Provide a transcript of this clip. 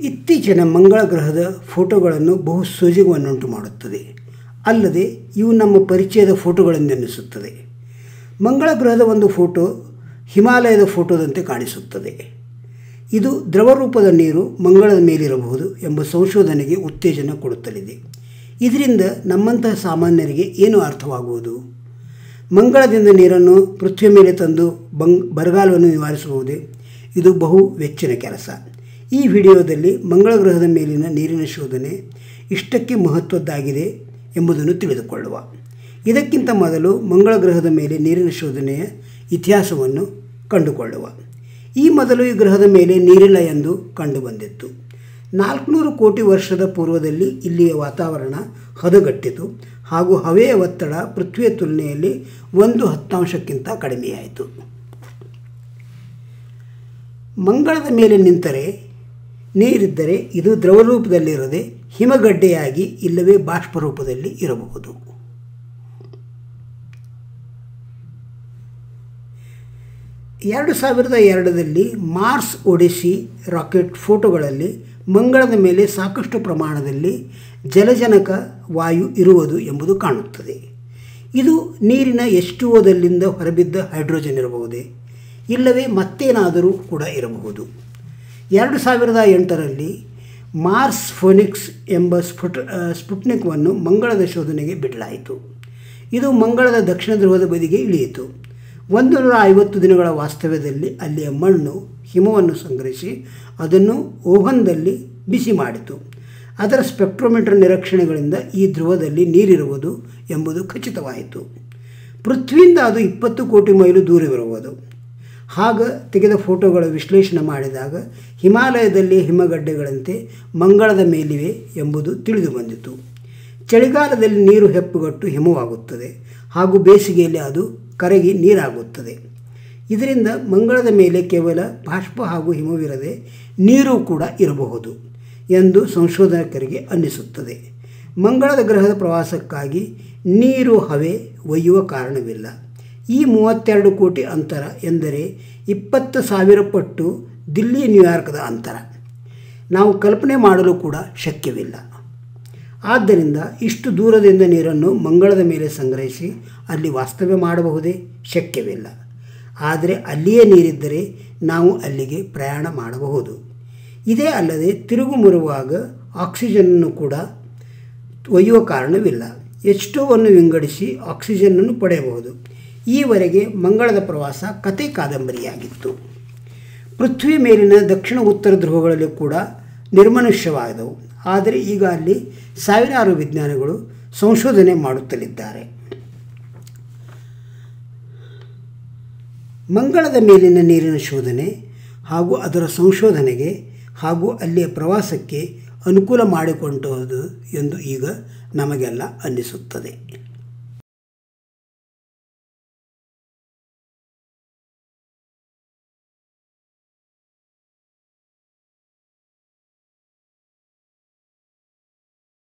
ಇತ್ತೀಚಿನ ಮಂಗಳ ಗ್ರಹದ ಫೋಟೋಗಳನ್ನು ಬಹು ಸೋಜಿಗವನ್ನುಂಟು ಮಾಡುತ್ತದೆ ಅಲ್ಲದೆ ಇವು ನಮ್ಮ ಪರಿಚಯದ ಫೋಟೋಗಳೆಂದೆನ್ನಿಸುತ್ತದೆ ಮಂಗಳ ಗ್ರಹದ ಒಂದು ಫೋಟೋ ಹಿಮಾಲಯದ ಫೋಟೋದಂತೆ ಕಾಣಿಸುತ್ತದೆ ಇದು ದ್ರವರೂಪದ ನೀರು ಮಂಗಳದ ಮೇಲಿರಬಹುದು ಎಂಬ ಸಂಶೋಧನೆಗೆ ಉತ್ತೇಜನ ಕೊಡುತ್ತಲಿದೆ ಇದರಿಂದ ನಮ್ಮಂತಹ ಸಾಮಾನ್ಯರಿಗೆ ಏನು ಅರ್ಥವಾಗುವುದು ಮಂಗಳದಿಂದ ನೀರನ್ನು ಪೃಥ್ವಿಯ ಮೇಲೆ ತಂದು ಬಂಗ್ ಬರಗಾಲವನ್ನು ನಿವಾರಿಸಬಹುದೇ ಇದು ಬಹು ವೆಚ್ಚಿನ ಕೆಲಸ ಈ ವಿಡಿಯೋದಲ್ಲಿ ಮಂಗಳ ಗ್ರಹದ ಮೇಲಿನ ನೀರಿನ ಶೋಧನೆ ಇಷ್ಟಕ್ಕೆ ಮಹತ್ವದ್ದಾಗಿದೆ ಎಂಬುದನ್ನು ತಿಳಿದುಕೊಳ್ಳುವ ಇದಕ್ಕಿಂತ ಮೊದಲು ಮಂಗಳ ಗ್ರಹದ ಮೇಲೆ ನೀರಿನ ಶೋಧನೆಯ ಇತಿಹಾಸವನ್ನು ಕಂಡುಕೊಳ್ಳುವ ಈ ಮೊದಲು ಈ ಗ್ರಹದ ಮೇಲೆ ನೀರಿಲ್ಲ ಎಂದು ಕಂಡುಬಂದಿತ್ತು ನಾಲ್ಕುನೂರು ಕೋಟಿ ವರ್ಷದ ಪೂರ್ವದಲ್ಲಿ ಇಲ್ಲಿಯ ವಾತಾವರಣ ಹದಗಟ್ಟಿತು ಹಾಗೂ ಹವೆಯ ಒತ್ತಡ ಪೃಥ್ವಿಯ ತುಲನೆಯಲ್ಲಿ ಒಂದು ಹತ್ತಾಂಶಕ್ಕಿಂತ ಕಡಿಮೆಯಾಯಿತು ಮಂಗಳದ ಮೇಲೆ ನಿಂತರೆ ನೀರಿದ್ದರೆ ಇದು ದ್ರವರೂಪದಲ್ಲಿರದೆ ಹಿಮಗಡ್ಡೆಯಾಗಿ ಇಲ್ಲವೇ ಬಾಷ್ಪ ರೂಪದಲ್ಲಿ ಇರಬಹುದು ಎರಡು ಸಾವಿರದ ಎರಡರಲ್ಲಿ ಮಾರ್ಸ್ ಒಡಿಸಿ ರಾಕೆಟ್ ಫೋಟೋಗಳಲ್ಲಿ ಮಂಗಳದ ಮೇಲೆ ಸಾಕಷ್ಟು ಪ್ರಮಾಣದಲ್ಲಿ ಜಲಜನಕ ವಾಯು ಇರುವುದು ಎಂಬುದು ಕಾಣುತ್ತದೆ ಇದು ನೀರಿನ ಎಷ್ಟು ಓದಲ್ಲಿಂದ ಹೊರಬಿದ್ದ ಹೈಡ್ರೋಜನ್ ಇರಬಹುದೇ ಇಲ್ಲವೇ ಮತ್ತೇನಾದರೂ ಕೂಡ ಇರಬಹುದು ಎರಡು ಸಾವಿರದ ಎಂಟರಲ್ಲಿ ಮಾರ್ಸ್ ಫೋನಿಕ್ಸ್ ಎಂಬ ಸ್ಫುಟ ಸ್ಪುಟ್ನಿಕ್ವನ್ನು ಮಂಗಳದ ಶೋಧನೆಗೆ ಬಿಡಲಾಯಿತು ಇದು ಮಂಗಳದ ದಕ್ಷಿಣ ಧ್ರುವದ ಬದಿಗೆ ಇಳಿಯಿತು ಒಂದು ನೂರ ಐವತ್ತು ದಿನಗಳ ವಾಸ್ತವ್ಯದಲ್ಲಿ ಅಲ್ಲಿಯ ಮಣ್ಣು ಹಿಮವನ್ನು ಸಂಗ್ರಹಿಸಿ ಅದನ್ನು ಓವನ್ದಲ್ಲಿ ಬಿಸಿ ಮಾಡಿತು ಅದರ ಸ್ಪೆಕ್ಟ್ರೋಮೀಟರ್ ನಿರೀಕ್ಷಣೆಗಳಿಂದ ಈ ಧ್ರುವದಲ್ಲಿ ನೀರಿರುವುದು ಎಂಬುದು ಖಚಿತವಾಯಿತು ಪೃಥ್ವಿಯಿಂದ ಅದು ಇಪ್ಪತ್ತು ಕೋಟಿ ಮೈಲು ದೂರವಿರುವುದು ಆಗ ತೆಗೆದ ಫೋಟೋಗಳ ವಿಶ್ಲೇಷಣೆ ಮಾಡಿದಾಗ ಹಿಮಾಲಯದಲ್ಲಿ ಹಿಮಗಡ್ಡೆಗಳಂತೆ ಮಂಗಳದ ಮೇಲಿವೆ ಎಂಬುದು ತಿಳಿದು ಬಂದಿತು ಚಳಿಗಾಲದಲ್ಲಿ ನೀರು ಹೆಪ್ಪುಗಟ್ಟು ಹಿಮವಾಗುತ್ತದೆ ಹಾಗೂ ಬೇಸಿಗೆಯಲ್ಲಿ ಅದು ಕರಗಿ ನೀರಾಗುತ್ತದೆ ಇದರಿಂದ ಮಂಗಳದ ಮೇಲೆ ಕೇವಲ ಬಾಷ್ಪ ಹಾಗೂ ಹಿಮವಿರದೆ ನೀರು ಕೂಡ ಇರಬಹುದು ಎಂದು ಸಂಶೋಧಕರಿಗೆ ಅನ್ನಿಸುತ್ತದೆ ಮಂಗಳದ ಗ್ರಹದ ಪ್ರವಾಸಕ್ಕಾಗಿ ನೀರು ಹವೆ ಒಯ್ಯುವ ಕಾರಣವಿಲ್ಲ ಈ ಮೂವತ್ತೆರಡು ಕೋಟಿ ಅಂತರ ಎಂದರೆ ಇಪ್ಪತ್ತು ಸಾವಿರ ಪಟ್ಟು ದಿಲ್ಲಿ ನ್ಯೂಯಾರ್ಕ್ದ ಅಂತರ ನಾವು ಕಲ್ಪನೆ ಮಾಡಲು ಕೂಡ ಶಕ್ಯವಿಲ್ಲ ಆದ್ದರಿಂದ ಇಷ್ಟು ದೂರದಿಂದ ನೀರನ್ನು ಮಂಗಳದ ಮೇಲೆ ಸಂಗ್ರಹಿಸಿ ಅಲ್ಲಿ ವಾಸ್ತವ್ಯ ಮಾಡಬಹುದೇ ಶಕ್ಯವಿಲ್ಲ ಆದರೆ ಅಲ್ಲಿಯೇ ನೀರಿದ್ದರೆ ನಾವು ಅಲ್ಲಿಗೆ ಪ್ರಯಾಣ ಮಾಡಬಹುದು ಇದೇ ಅಲ್ಲದೆ ತಿರುಗು ಮುರುವಾಗ ಆಕ್ಸಿಜನ್ನನ್ನು ಕೂಡ ಒಯ್ಯುವ ಕಾರಣವಿಲ್ಲ ಎಚ್ ಟೂವನ್ನು ವಿಂಗಡಿಸಿ ಆಕ್ಸಿಜನ್ನನ್ನು ಪಡೆಯಬಹುದು ಈವರೆಗೆ ಮಂಗಳದ ಪ್ರವಾಸ ಕತೆ ಕಾದಂಬರಿಯಾಗಿತ್ತು ಪೃಥ್ವಿ ಮೇಲಿನ ದಕ್ಷಿಣ ಉತ್ತರ ಧ್ರುವಗಳಲ್ಲಿ ಕೂಡ ನಿರ್ಮನುಷ್ಯವಾದವು ಆದರೆ ಈಗ ಅಲ್ಲಿ ಸಾವಿರಾರು ವಿಜ್ಞಾನಿಗಳು ಸಂಶೋಧನೆ ಮಾಡುತ್ತಲಿದ್ದಾರೆ ಮಂಗಳದ ಮೇಲಿನ ನೀರಿನ ಶೋಧನೆ ಹಾಗೂ ಅದರ ಸಂಶೋಧನೆಗೆ ಹಾಗೂ ಅಲ್ಲಿಯ ಪ್ರವಾಸಕ್ಕೆ ಅನುಕೂಲ ಮಾಡಿಕೊಂಡದು ಎಂದು ಈಗ ನಮಗೆಲ್ಲ ಅನ್ನಿಸುತ್ತದೆ